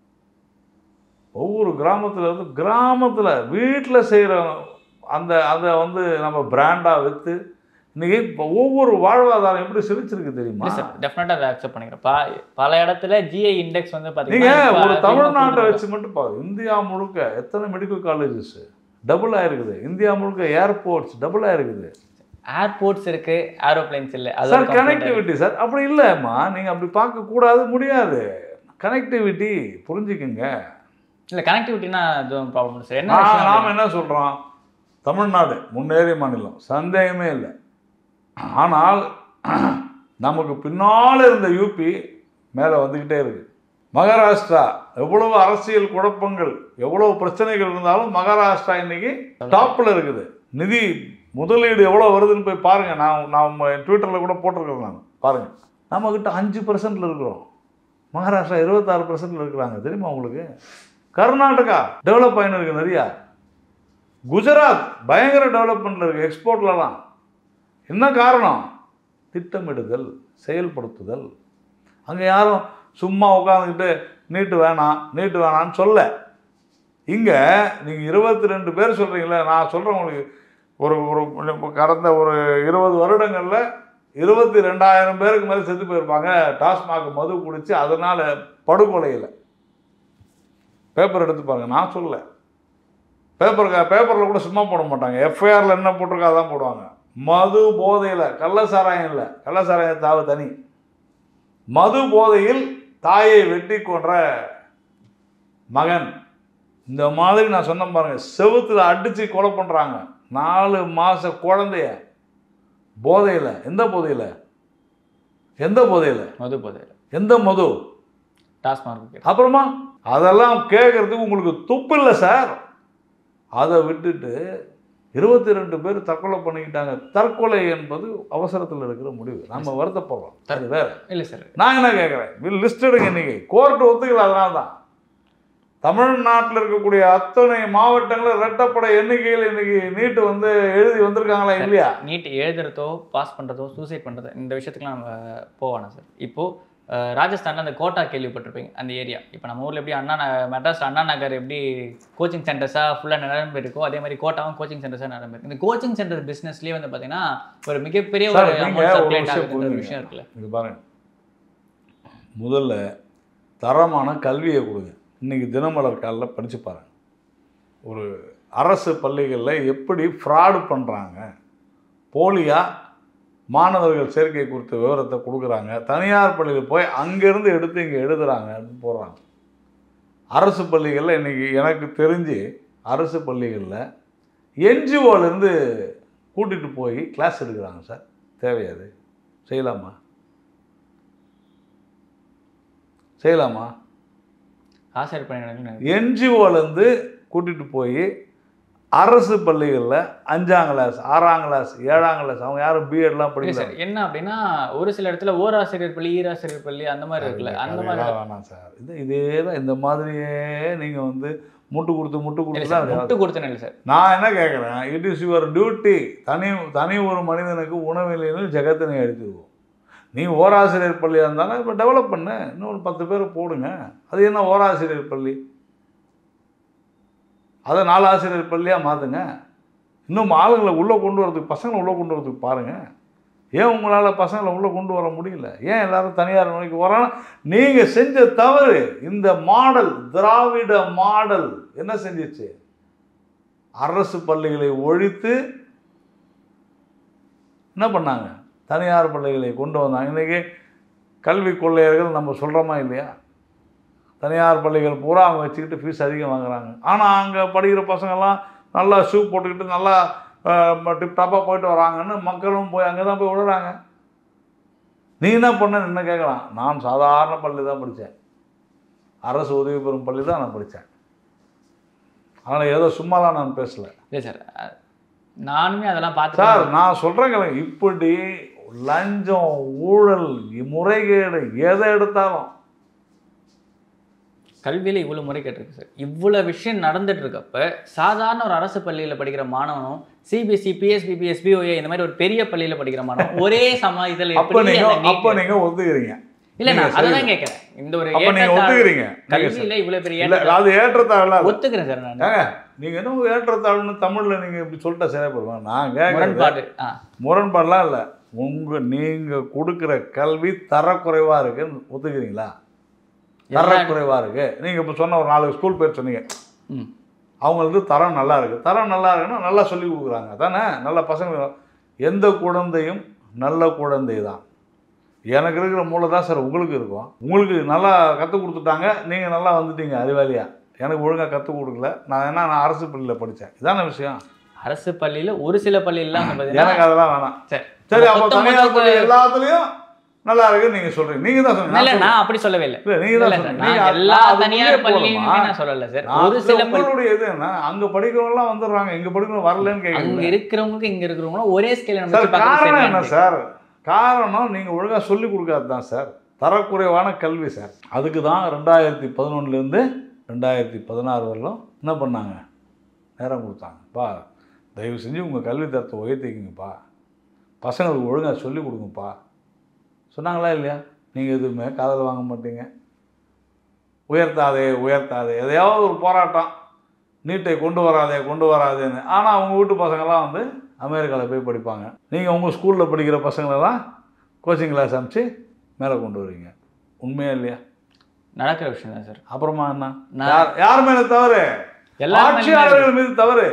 ஒவ்வொரு கிராமத்தில் இருந்து கிராமத்தில் வீட்டில் செய்கிற அந்த அதை வந்து நம்ம பிராண்டாக விற்று இன்னைக்கு இப்போ ஒவ்வொரு வாழ்வாதாரம் எப்படி செழிச்சிருக்கு தெரியுமா இல்லை சார் டெஃபினட்டாக அதை அக்செப்ட் பண்ணிக்கிறேன் பா பல இடத்துல ஜிஐ இண்டெக்ஸ் வந்து நீங்க பார்த்தீங்கன்னா ஒரு தமிழ்நாட்டை வச்சு மட்டும் பாருங்க இந்தியா முழுக்க எத்தனை மெடிக்கல் காலேஜஸ் டபுள் ஆயிருக்குது இந்தியா முழுக்க ஏர்போர்ட்ஸ் டபுள் ஆயிருக்குது ஏர்போர்ட்ஸ் இருக்கு ஏரோப்ளைன்ஸ் இல்லை அது சார் ஒரு complaint ஆ இருக்கு. கனெக்டிவிட்டி சார் அப்படி இல்லைம்மா நீங்கள் அப்படி பார்க்கக்கூடாது முடியாது கனெக்டிவிட்டி புரிஞ்சுக்குங்க இல்ல கனெக்டிவிட்டினா அதுவும் ப்ராப்ளம் சார் என்ன நான் விஷயம் நாம் என்ன சொல்கிறோம் தமிழ்நாடு முன்னேறிய மாநிலம் சந்தேகமே இல்லை ஆனால் நமக்கு பின்னால் இருந்த யூபி மேலே வந்துக்கிட்டே இருக்கு மகாராஷ்டிரா எவ்வளவு அரசியல் குழப்பங்கள் எவ்வளவு பிரச்சனைகள் இருந்தாலும் மகாராஷ்டிரா இன்னைக்கு டாப்பில் இருக்குது நிதி முதலீடு எவ்வளோ வருதுன்னு போய் பாருங்கள் நான் நான் ட்விட்டரில் கூட போட்டிருக்கேன் நான் பாருங்கள் நம்மக்கிட்ட அஞ்சு பர்சன்டில் இருக்கிறோம் மகாராஷ்டிரா இருபத்தாறு பர்சன்டில் இருக்கிறாங்க தெரியுமா உங்களுக்கு கர்நாடகா டெவலப் ஆகின்னு இருக்கு நிறையா குஜராத் பயங்கர டெவலப்மெண்ட்டில் இருக்குது எக்ஸ்போர்ட்லலாம் என்ன காரணம் திட்டமிடுதல் செயல்படுத்துதல் அங்கே யாரும் சும்மா உட்காந்துக்கிட்டு நீட்டு வேணாம் நீட்டு வேணாம்னு சொல்ல இங்கே நீங்கள் இருபத்தி ரெண்டு பேர் சொல்கிறீங்களே நான் சொல்கிறேன் உங்களுக்கு ஒரு ஒரு இப்ப கடந்த ஒரு இருபது வருடங்களில் இருபத்தி ரெண்டாயிரம் பேருக்கு மேலே செத்து போயிருப்பாங்க டாஸ்மாக் மது குடித்து அதனால் படுகொலையில் பேப்பர் எடுத்து பாருங்க நான் சொல்லல பேப்பர் பேப்பரில் கூட சும்மா போட மாட்டாங்க எஃப்ஐஆரில் என்ன போட்டிருக்கோ அதான் போடுவாங்க மது போதையில் கள்ள சாராயம் இல்லை கள்ள சாராயம் தாவு தனி மது போதையில் தாயை வெட்டி கொன்ற மகன் இந்த மாதிரி நான் சொன்ன பாருங்க செவுத்துல அடித்து கொலை பண்ணுறாங்க நாலு மாத குழந்தைய போதையில் எந்த போதையில் எந்த போதையில் மது போதை எந்த மது டாஸ்மார்க் அப்புறமா அதெல்லாம் கேட்கறதுக்கு உங்களுக்கு துப்பு இல்லை சார் அதை விட்டுட்டு இருபத்தி ரெண்டு பேர் தற்கொலை பண்ணிக்கிட்டாங்க தற்கொலை என்பது அவசரத்தில் இருக்கிற முடிவு நம்ம வருத்தப்படுறோம் அது வேற இல்லை சார் நான் என்ன கேட்குறேன் லிஸ்ட் எடுங்க இன்னைக்கு கோர்ட்டு ஒத்துக்கல அதனால தான் தமிழ்நாட்டில் இருக்கக்கூடிய அத்தனை மாவட்டங்களில் ரெட்டப்படை எண்ணிக்கையில் இன்னைக்கு நீட்டு வந்து எழுதி வந்திருக்காங்களா இல்லையா நீட் எழுதுறதோ பாஸ் பண்ணுறதோ சூசைட் பண்ணுறதோ இந்த விஷயத்துக்குலாம் நம்ம போவானா சார் இப்போது ராஜஸ்தானில் அந்த கோட்டா கேள்விப்பட்டிருப்பீங்க அந்த ஏரியா இப்போ நம்ம ஊரில் எப்படி அண்ணா ந- மெட்ராஸ் அண்ணா நகர் எப்படி கோச்சிங் சென்டர்ஸாக ஃபுல்லாக நிரம்பி இருக்கோ அதே மாதிரி கோட்டாவும் கோச்சிங் சென்டர்ஸாக நிரம்பி இருக்கு இந்த கோச்சிங் சென்டர் பிஸ்னஸ்லேயே வந்து பார்த்தீங்கன்னா ஒரு மிகப்பெரிய சார், ஒரு நீங்க அமௌண்ட் ஒரு சப்ளேட் விஷயம் ஆகுதுன்ற ஒரு புரிஞ்சுங்க. விஷயம் இருக்குல்ல இது பாருங்க முதல்ல தரமான கல்வியை கொடுங்க இன்னைக்கு தினமலர் காலில் படிச்சு பாருங்க ஒரு அரசு பள்ளிகளில் எப்படி ஃப்ராடு பண்ணுறாங்க போலியாக மாணவர்கள் சேர்க்கை குறித்த விவரத்தை கொடுக்குறாங்க தனியார் பள்ளியில் போய் அங்கேருந்து எடுத்து இங்கே எழுதுறாங்க அப்படின்னு போடுறாங்க அரசு பள்ளிகளில் இன்றைக்கி எனக்கு தெரிஞ்சு அரசு பள்ளிகளில் என்ஜிஓலேருந்து கூட்டிகிட்டு போய் கிளாஸ் எடுக்கிறாங்க சார் தேவையாது செய்யலாமா செய்யலாமா ஆசிரியர் பணியிடங்கள் என்ஜிஓலேருந்து கூட்டிகிட்டு போய் அரசு பள்ளிகளில் அஞ்சாம் கிளாஸ் ஆறாம் கிளாஸ் ஏழாம் கிளாஸ் அவங்க யாரும் பிஎட்லாம் இல்லை படிக்கல சார் என்ன அப்படின்னா ஒரு சில இடத்துல ஓராசிரியர் பள்ளி ஈராசிரியர் பள்ளி அந்த மாதிரி இருக்குல்ல அந்த மாதிரி அதெல்லாம் வேணாம் சார் இது இதே தான் இந்த மாதிரியே நீங்கள் வந்து முட்டு கொடுத்து முட்டு இல்லை கொடுத்து சார் தான் முட்டு கொடுத்தேன் இல்லை சார் நான் என்ன கேட்குறேன் இட் இஸ் யுவர் டியூட்டி தனி தனி ஒரு மனிதனுக்கு உணவில்லைன்னு ஜெகத்தினை எடுத்துருவோம் நீ ஓராசிரியர் பள்ளியாக இருந்தாலும் இப்போ டெவலப் பண்ணு இன்னும் ஒரு பத்து பேர் போடுங்க அது என்ன ஓராசிரியர் பள்ளி அதை நாலு ஆசிரியர் பள்ளியாக மாற்றுங்க இன்னும் ஆளுங்களை உள்ளே கொண்டு வரதுக்கு பசங்களை உள்ளே கொண்டு வரதுக்கு பாருங்கள் ஏன் உங்களால் பசங்களை உள்ளே கொண்டு வர முடியல ஏன் எல்லாரும் தனியார் நோய்க்கு வராங்க நீங்கள் செஞ்ச தவறு இந்த மாடல் திராவிட மாடல் என்ன செஞ்சிச்சு அரசு பள்ளிகளை ஒழித்து என்ன பண்ணாங்க தனியார் பள்ளிகளை கொண்டு வந்தாங்க இன்றைக்கி கல்வி கொள்ளையர்கள் நம்ம சொல்கிறோமா இல்லையா தனியார் பள்ளிகள் பூரா அவங்க வச்சுக்கிட்டு ஃபீஸ் அதிகம் வாங்குறாங்க ஆனால் அங்கே படிக்கிற பசங்கள்லாம் நல்லா ஷூ போட்டுக்கிட்டு நல்லா டிப் டாப்பாக போயிட்டு வராங்கன்னு மக்களும் போய் அங்கே தான் போய் விடுறாங்க நீ என்ன பண்ண என்ன கேட்கலாம் நான் சாதாரண பள்ளி தான் படித்தேன் அரசு உதவி பெறும் பள்ளி தான் நான் படித்தேன் ஆனால் ஏதோ சும்மாலாம் நான் பேசலை இல்லை சார் அஹ், நானுமே அதெல்லாம் பார்த்து சார் நான் சொல்கிறேங்க இப்படி லஞ்சம் ஊழல் முறைகேடு எதை எடுத்தாலும் கல்வியில் இவ்வளோ முறை கேட்டிருக்கு சார் இவ்வளோ விஷயம் நடந்துட்டு இருக்கப்ப சாதாரண ஒரு அரசு பள்ளியில் படிக்கிற மாணவனும் சிபிஎஸ்சி பிஎஸ்பி பிஎஸ்பிஓஏ இந்த மாதிரி ஒரு பெரிய பள்ளியில் படிக்கிற மாணவன் ஒரே சம இதில் அப்போ நீங்க அப்போ நீங்க ஒத்துக்கிறீங்க இல்லை நான் நீங்க அதை சரி. தான் கேட்குறேன் இந்த ஒரு அப்போ நீங்க ஏற்றத்தாழ்வு- ஒத்துக்கிறீங்க நீங்க சரி. கல்வியில் இவ்வளோ பெரிய இல்ல ஏற்றத்தாழ்வு அது ஏற்றத்தாழ்வு ஒத்துக்கிறேன் சார் நான் ஏங்க நீங்க என்ன ஏற்றத்தாழ்வுன்னு தமிழ்ல நீங்க இப்படி சொல்லிட்டா சரியா போடுவேன் நான் கேட்கறது முரண்பாடு ஆ முரண்பாடுலாம் இல்லை உங்க நீங்க கொடுக்குற கல்வி தரக்குறைவா இருக்குன்னு ஒத்துக்கிறீங்களா எல்லா- தரக்குறைவா இருக்கு நீங்க இப்போ சொன்ன ஒரு நாலு ஸ்கூல் பேர் சொன்னீங்க ம் அவங்களுக்கு தரம் நல்லா இருக்குது தரம் நல்லா இருக்குன்னா நல்லா சொல்லி கொடுக்குறாங்க தானே நல்ல பசங்க எந்த குழந்தையும் நல்ல குழந்தை தான் எனக்கு இருக்கிற மூளை தான் சார் உங்களுக்கு இருக்கும் உங்களுக்கு நல்லா கற்றுக் கொடுத்துட்டாங்க நீங்கள் நல்லா வந்துட்டீங்க அறிவாளியா எனக்கு ஒழுங்காக கற்றுக் கொடுக்கல நான் என்ன நான் அரசு பள்ளியில் படித்தேன் இதான விஷயம் அரசு பள்ளியில ஒரு சில பள்ளியெல்லாம் வந்து பார்த்தீங்கன்னா எனக்கு அதெல்லாம் வேணாம் சரி சரி அப்போ மொத்தம் தனியார் மொத்தம் பள்ளி எல்லாத்துலேயும் நல்லா இருக்குன்னு நீங்கள் சொல்கிறீங்க நீங்கள் தான் இல்ல சொன்னீங்க நான் அப்படி சொல்லவே இல்லை இல்லை நீங்கள் இல்ல தான் சார் சொன்னீங்க நான் நீங்க அது- எல்லா நான் அது தனியார் உள்ளே பள்ளியுமே போகணுமா? நான் சொல்லல சார் நான் ஒரு சில பள்ளி உங்களுடைய இது என்ன அங்க படிக்கிறவங்கலாம் வந்துடுறாங்க இங்க படிக்கிறவங்க வரலன்னு அங்க கேட்குறீங்க இருக்கிறவங்களுக்கு இங்க இருக்கிறவங்களும் ஒரே ஸ்கேல நம்ம சார் வச்சு பார்க்கறது காரணம் சரியா என்ன இருக்கு. சார் காரணம் நீங்க ஒழுங்கா சொல்லி கொடுக்காது தான் சார் தரக்குறைவான கல்வி சார் அதுக்கு தான் ரெண்டாயிரத்தி பதினொன்னுலேருந்து ரெண்டாயிரத்தி பதினாறு வரலும் என்ன பண்ணாங்க நேரம் கொடுத்தாங்கப்பா தயவு செஞ்சு உங்கள் கல்வி தரத்தை உயர்த்திக்கிங்கப்பா பசங்களுக்கு ஒழுங்கா சொல்லி கொடுங்கப்பா சொன்னாங்களா இல்லையா நீங்கள் எதுவுமே காதல் வாங்க மாட்டீங்க உயர்த்தாதே உயர்த்தாதே எதையாவது ஒரு போராட்டம் நீட்டை கொண்டு வராதே கொண்டு வராதேன்னு ஆனால் அவங்க வீட்டு பசங்கள்லாம் வந்து அமெரிக்காவில் போய் படிப்பாங்க நீங்கள் உங்கள் ஸ்கூலில் படிக்கிற பசங்களெல்லாம் கோச்சிங் கிளாஸ் அனுப்பிச்சு மேலே கொண்டு வருவீங்க உண்மையா இல்லையா நடக்கிற விஷயம் தான் சார் அப்புறமா என்ன நான் யார் யார் மேலே தவறு எல்லாரும் மேலயுமே இருக்கு. ஆட்சியாளர்கள் மீது தவறு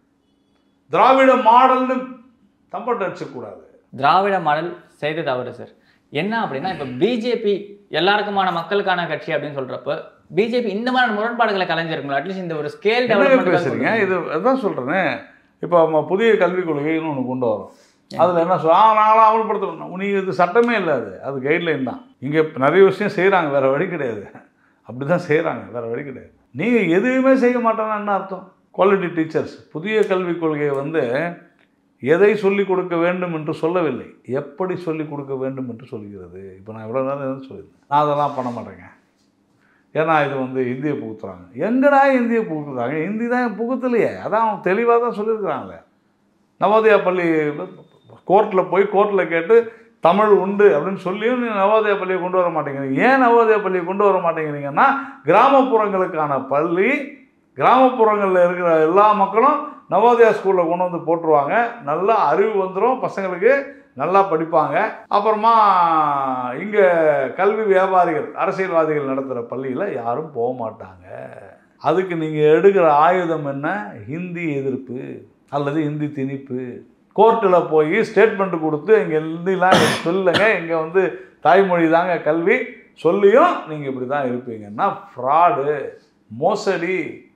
திராவிட மாடல்னு தம்பட்டு அடிச்சக்கூடாது திராவிட மாடல் செய்து தவறு சார் என்ன அப்படின்னா இப்போ பிஜேபி எல்லாருக்குமான மக்களுக்கான கட்சி அப்படின்னு சொல்றப்ப பிஜேபி இந்த மாதிரி முரண்பாடுகளை கலைஞ்சிருக்குங்களா அட்லீஸ்ட் இந்த ஒரு ஸ்கேல் என்ன பேசுறீங்க இது அதான் சொல்கிறேனே இப்போ நம்ம புதிய கல்விக் கொள்கைன்னு ஒன்று கொண்டு வரோம் அதில் என்ன சொல் ஆ நானும் அமல்படுத்தணும் நீங்கள் இது சட்டமே இல்லை அது அது கைட்லைன் தான் இங்கே நிறைய விஷயம் செய்கிறாங்க வேறு வழி கிடையாது அப்படி தான் செய்கிறாங்க வேறு வழி கிடையாது நீங்கள் எதுவுமே செய்ய மாட்டேன்னா என்ன அர்த்தம் குவாலிட்டி டீச்சர்ஸ் புதிய கல்விக் கொள்கையை வந்து எதை சொல்லிக் கொடுக்க வேண்டும் என்று சொல்லவில்லை எப்படி சொல்லிக் கொடுக்க வேண்டும் என்று சொல்கிறது இப்போ நான் இவ்வளோ நேரம் எதுவும் சொல்லியிருந்தேன் நான் அதெல்லாம் பண்ண மாட்டேங்க ஏன்னா இது வந்து இந்திய புகுத்துறாங்க எங்கடா இந்திய புகுத்துறாங்க ஹிந்தி தான் புகுத்தலையே அதான் அவங்க தெளிவாக தான் சொல்லியிருக்கிறாங்களே நவோதயா பள்ளி கோர்ட்டில் போய் கோர்ட்டில் கேட்டு தமிழ் உண்டு அப்படின்னு சொல்லியும் நீங்கள் நவோதயா பள்ளியை கொண்டு வர மாட்டேங்கிறீங்க ஏன் நவோதயா பள்ளியை கொண்டு வர மாட்டேங்கிறீங்கன்னா கிராமப்புறங்களுக்கான பள்ளி கிராமப்புறங்களில் இருக்கிற எல்லா மக்களும் நவோதயா ஸ்கூலில் கொண்டு வந்து போட்டுருவாங்க நல்லா அறிவு வந்துடும் பசங்களுக்கு நல்லா படிப்பாங்க அப்புறமா இங்கே கல்வி வியாபாரிகள் அரசியல்வாதிகள் நடத்துகிற பள்ளியில் யாரும் போக மாட்டாங்க அதுக்கு நீங்கள் எடுக்கிற ஆயுதம் என்ன ஹிந்தி எதிர்ப்பு அல்லது ஹிந்தி திணிப்பு கோர்ட்டில் போய் ஸ்டேட்மெண்ட் கொடுத்து இங்கே ஹிந்திலாம் இங்க சொல்லுங்க இங்கே வந்து தாய்மொழி தாங்க கல்வி சொல்லியும் நீங்கள் இப்படி தான் இருப்பீங்கன்னா ஃப்ராடு மோசடி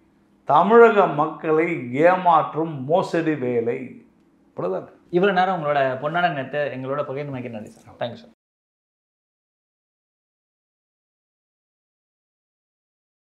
தமிழக மக்களை ஏமாற்றும் மோசடி வேலை இப்படிதான் இவ்வளவு நேரம் உங்களோட பொன்னாட நேரத்தை எங்களோட பகிர்ந்து நன்றி சார் தேங்க்யூ சார்